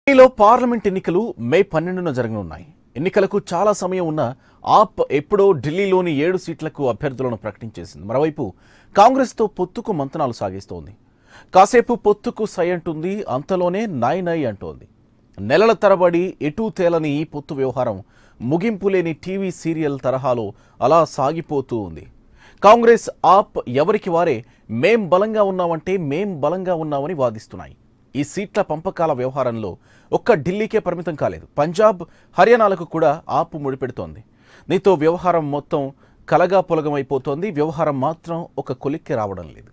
ఢిల్లీలో పార్లమెంట్ ఎన్నికలు మే పన్నెండున జరగనున్నాయి ఎన్నికలకు చాలా సమయం ఉన్న ఆప్ ఎప్పుడో ఢిల్లీలోని ఏడు సీట్లకు అభ్యర్థులను ప్రకటించేసింది మరోవైపు కాంగ్రెస్తో పొత్తుకు మంతనాలు సాగిస్తోంది కాసేపు పొత్తుకు సై అంటుంది అంతలోనే నాయ్ నై అంటోంది నెలల తరబడి ఎటూ తేలని ఈ పొత్తు వ్యవహారం ముగింపు లేని టీవీ సీరియల్ తరహాలో అలా సాగిపోతూ ఉంది కాంగ్రెస్ ఆప్ ఎవరికి వారే మేం బలంగా ఉన్నామంటే మేం బలంగా ఉన్నామని వాదిస్తున్నాయి ఈ సీట్ల పంపకాల వ్యవహారంలో ఒక్క ఢిల్లీకే పరిమితం కాలేదు పంజాబ్ హర్యానాలకు కూడా ఆపు ముడిపెడుతోంది దీంతో వ్యవహారం మొత్తం కలగా పొలగమైపోతోంది వ్యవహారం మాత్రం ఒక కొలిక్కి రావడం లేదు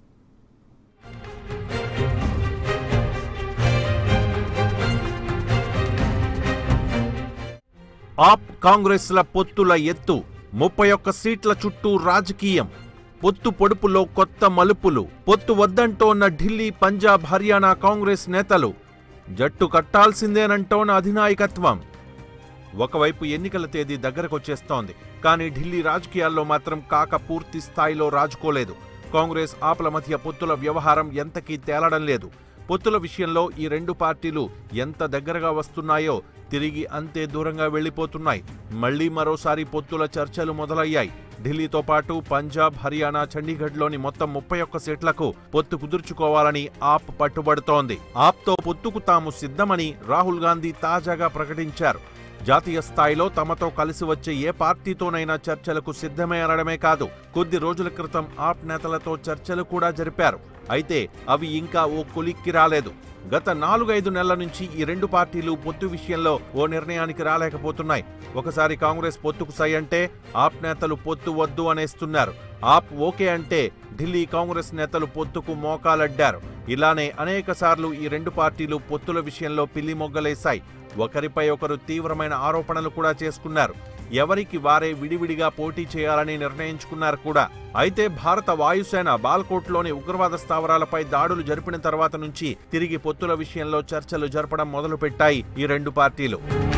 ఆప్ కాంగ్రెస్ల పొత్తుల ఎత్తు ముప్పై ఒక్క సీట్ల చుట్టూ రాజకీయం పొత్తు పొడుపులో కొత్త మలుపులు పొత్తు వద్దంటోన్న ఢిల్లీ పంజాబ్ హర్యానా కాంగ్రెస్ నేతలు జట్టు కట్టాల్సిందేనంటోన్న అధినాయకత్వం ఒకవైపు ఎన్నికల తేదీ దగ్గరకొచ్చేస్తోంది కానీ ఢిల్లీ రాజకీయాల్లో మాత్రం కాక పూర్తి స్థాయిలో రాజుకోలేదు కాంగ్రెస్ ఆపల మధ్య పొత్తుల వ్యవహారం ఎంతకీ తేలడం లేదు పొత్తుల విషయంలో ఈ రెండు పార్టీలు ఎంత దగ్గరగా వస్తున్నాయో తిరిగి అంతే దూరంగా వెళ్లిపోతున్నాయి మళ్లీ మరోసారి పొత్తుల చర్చలు మొదలయ్యాయి ఢిల్లీతో పాటు పంజాబ్ హర్యానా చండీగఢ్లోని మొత్తం ముప్పై ఒక్క సీట్లకు పొత్తు కుదుర్చుకోవాలని ఆప్ పట్టుబడుతోంది ఆప్తో పొత్తుకు తాము సిద్ధమని రాహుల్ గాంధీ తాజాగా ప్రకటించారు జాతీయ స్థాయిలో తమతో కలిసి వచ్చే ఏ పార్టీతోనైనా చర్చలకు సిద్ధమే అనడమే కాదు కొద్ది రోజుల క్రితం ఆప్ నేతలతో చర్చలు కూడా జరిపారు అయితే అవి ఇంకా ఓ కొలిక్కి రాలేదు గత నాలుగైదు నెలల నుంచి ఈ రెండు పార్టీలు పొత్తు విషయంలో ఓ నిర్ణయానికి రాలేకపోతున్నాయి ఒకసారి కాంగ్రెస్ పొత్తుకు సై అంటే ఆప్ నేతలు పొత్తు వద్దు అనేస్తున్నారు ఆప్ ఓకే అంటే ఢిల్లీ కాంగ్రెస్ నేతలు పొత్తుకు మోకాలడ్డారు ఇలానే అనేక ఈ రెండు పార్టీలు పొత్తుల విషయంలో పిల్లి మొగ్గలేశాయి ఒకరిపై ఒకరు తీవ్రమైన ఆరోపణలు కూడా చేసుకున్నారు ఎవరికి వారే విడివిడిగా పోటీ చేయాలని నిర్ణయించుకున్నారు కూడా అయితే భారత వాయుసేన బాల్కోట్లోని ఉగ్రవాద స్థావరాలపై దాడులు జరిపిన తర్వాత నుంచి తిరిగి పొత్తుల విషయంలో చర్చలు జరపడం మొదలుపెట్టాయి ఈ రెండు పార్టీలు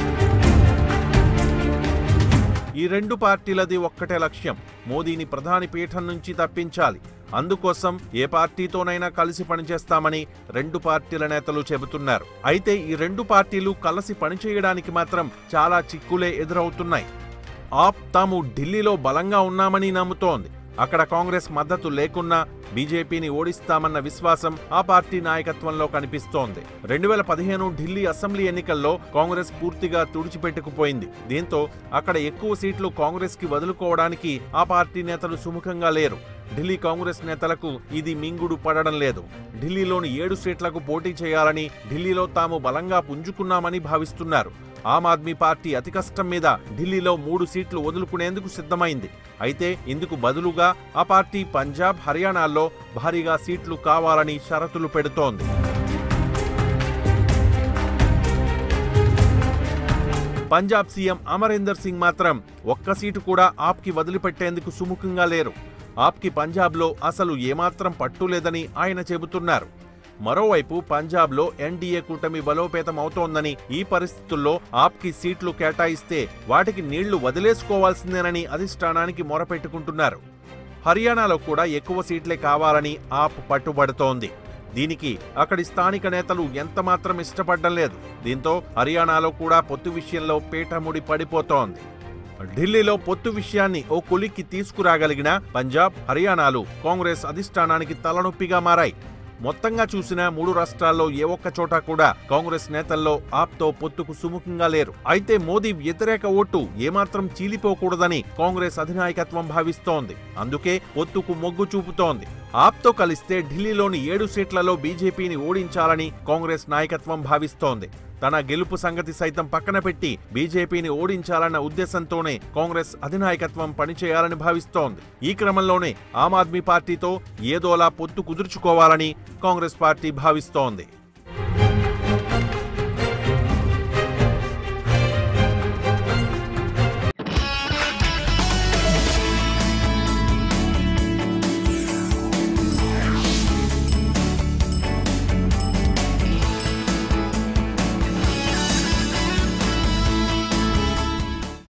ఈ రెండు పార్టీలది ఒక్కటే లక్ష్యం మోదీని ప్రధాని పీఠం నుంచి తప్పించాలి అందుకోసం ఏ పార్టీతోనైనా కలిసి పనిచేస్తామని రెండు పార్టీల నేతలు చెబుతున్నారు అయితే ఈ రెండు పార్టీలు కలిసి పనిచేయడానికి మాత్రం చాలా చిక్కులే ఎదురవుతున్నాయి ఆప్ తాము ఢిల్లీలో బలంగా ఉన్నామని నమ్ముతోంది అక్కడ కాంగ్రెస్ మద్దతు లేకున్నా బీజేపీని ఓడిస్తామన్న విశ్వాసం ఆ పార్టీ నాయకత్వంలో కనిపిస్తోంది రెండు వేల పదిహేను ఢిల్లీ అసెంబ్లీ ఎన్నికల్లో కాంగ్రెస్ పూర్తిగా తుడిచిపెట్టుకుపోయింది దీంతో అక్కడ ఎక్కువ సీట్లు కాంగ్రెస్ కి వదులుకోవడానికి ఆ పార్టీ నేతలు సుముఖంగా లేరు ఢిల్లీ కాంగ్రెస్ నేతలకు ఇది మింగుడు పడడం లేదు ఢిల్లీలోని ఏడు సీట్లకు పోటీ చేయాలని ఢిల్లీలో తాము బలంగా పుంజుకున్నామని భావిస్తున్నారు ఆమ్ ఆద్మీ పార్టీ అతి కష్టం మీద ఢిల్లీలో మూడు సీట్లు వదులుకునేందుకు సిద్ధమైంది అయితే ఇందుకు బదులుగా ఆ పార్టీ పంజాబ్ హర్యానాల్లో భారీగా సీట్లు కావాలని షరతులు పెడుతోంది పంజాబ్ సీఎం అమరీందర్ సింగ్ మాత్రం ఒక్క సీటు కూడా ఆప్కి వదిలిపెట్టేందుకు సుముఖంగా లేరు ఆప్కి పంజాబ్లో అసలు ఏమాత్రం పట్టు లేదని ఆయన చెబుతున్నారు మరోవైపు పంజాబ్లో ఎన్డీఏ కూటమి బలోపేతం అవుతోందని ఈ పరిస్థితుల్లో ఆప్కి సీట్లు కేటాయిస్తే వాటికి నీళ్లు వదిలేసుకోవాల్సిందేనని అధిష్టానానికి మొరపెట్టుకుంటున్నారు హర్యానాలో కూడా ఎక్కువ సీట్లే కావాలని ఆప్ పట్టుబడుతోంది దీనికి అక్కడి స్థానిక నేతలు ఎంతమాత్రం ఇష్టపడడం లేదు దీంతో హర్యానాలో కూడా పొత్తు విషయంలో పీఠముడి పడిపోతోంది ఢిల్లీలో పొత్తు విషయాన్ని ఓ కొలిక్కి తీసుకురాగలిగిన పంజాబ్ హర్యానాలు కాంగ్రెస్ అధిష్టానానికి తలనొప్పిగా మారాయి మొత్తంగా చూసిన మూడు రాష్ట్రాల్లో ఏ ఒక్క చోట కూడా కాంగ్రెస్ నేతల్లో ఆప్తో పొత్తుకు సుముఖంగా లేరు అయితే మోదీ వ్యతిరేక ఓటు ఏమాత్రం చీలిపోకూడదని కాంగ్రెస్ అధినాయకత్వం భావిస్తోంది అందుకే పొత్తుకు మొగ్గు చూపుతోంది ఆప్తో కలిస్తే ఢిల్లీలోని ఏడు సీట్లలో బీజేపీని ఓడించాలని కాంగ్రెస్ నాయకత్వం భావిస్తోంది తన గెలుపు సంగతి సైతం పక్కన పెట్టి బీజేపీని ఓడించాలన్న ఉద్దేశంతోనే కాంగ్రెస్ అధినాయకత్వం పనిచేయాలని భావిస్తోంది ఈ క్రమంలోనే ఆమ్ ఆద్మీ పార్టీతో ఏదోలా పొత్తు కుదుర్చుకోవాలని కాంగ్రెస్ పార్టీ భావిస్తోంది